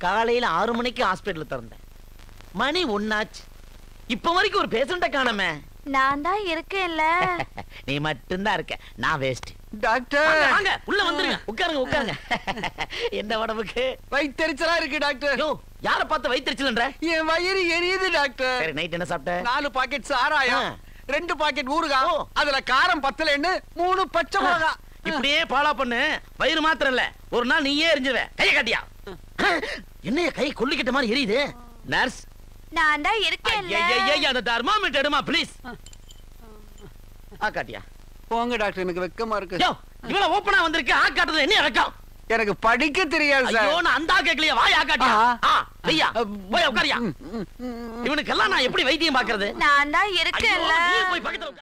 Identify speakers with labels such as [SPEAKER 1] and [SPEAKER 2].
[SPEAKER 1] காலையில ஆறு மணிக்கு ஹாஸ்பிடல்ல திறந்தேன் மணி ஒன்னாச்சு இப்ப வரைக்கும் ஒரு பேஷண்ட காணமே
[SPEAKER 2] நான் தான் இருக்கேன்ல
[SPEAKER 1] நீ மட்டும்தான் இருக்க நான் வேஸ்ட்
[SPEAKER 3] டாக்டர்
[SPEAKER 1] வாங்க உள்ள வந்துருங்க உட்காருங்க உட்காருங்க என்ன உடம்புக்கு
[SPEAKER 3] வயித்தெரிச்சலா இருக்கு டாக்டர்
[SPEAKER 1] யோ யார பார்த்து வயிற்றுச்சல்ன்ற
[SPEAKER 3] என் வயிறு எரியுது டாக்டர்
[SPEAKER 1] சரி நைட் என்ன சாப்பிட்ட
[SPEAKER 3] நாலு பாக்கெட் சாராயம்
[SPEAKER 1] ஆ.
[SPEAKER 3] ரெண்டு பாக்கெட் ஊறுகாய்
[SPEAKER 1] ஓ.
[SPEAKER 3] அதுல காரம் பத்தலன்னு மூணு பச்சை மிளகா
[SPEAKER 1] இப்படியே பாலா பண்ணு வயிறு மாத்திரம் இல்ல ஒரு நாள் நீயே எரிஞ்சுவ கைய காட்டியா என்னைய கை கொல்லிக்கிட்ட மாதிரி எரியுது நர்ஸ்
[SPEAKER 2] நான் தான் இருக்கேன்ல
[SPEAKER 1] ஐயா அந்த தர்மாமீட்டர் எடுமா ப்ளீஸ் ஆ காட்டியா
[SPEAKER 3] போங்க டாக்டர் எனக்கு வெக்கமா இருக்கு
[SPEAKER 1] யோ இவ்வளவு ஓப்பனா வந்திருக்கு ஆ காட்டுறது என்ன வெக்கம்
[SPEAKER 3] எனக்கு படிக்க தெரியாது
[SPEAKER 1] ஐயோ
[SPEAKER 3] சார்
[SPEAKER 1] நான் அந்த கேக்கலையா வாய் ஆ காட்டியா
[SPEAKER 3] ஆ.
[SPEAKER 1] ஆ ஐயா போய் உட்காரியா
[SPEAKER 3] ம், ம், ம்.
[SPEAKER 1] இவனுக்கெல்லாம் நான் எப்படி வைத்தியம் பாக்குறது
[SPEAKER 2] நான் தான்
[SPEAKER 1] ஐயோ,
[SPEAKER 2] இருக்கேன்ல
[SPEAKER 1] நீ போய் பக்கத்துல உட்காரு.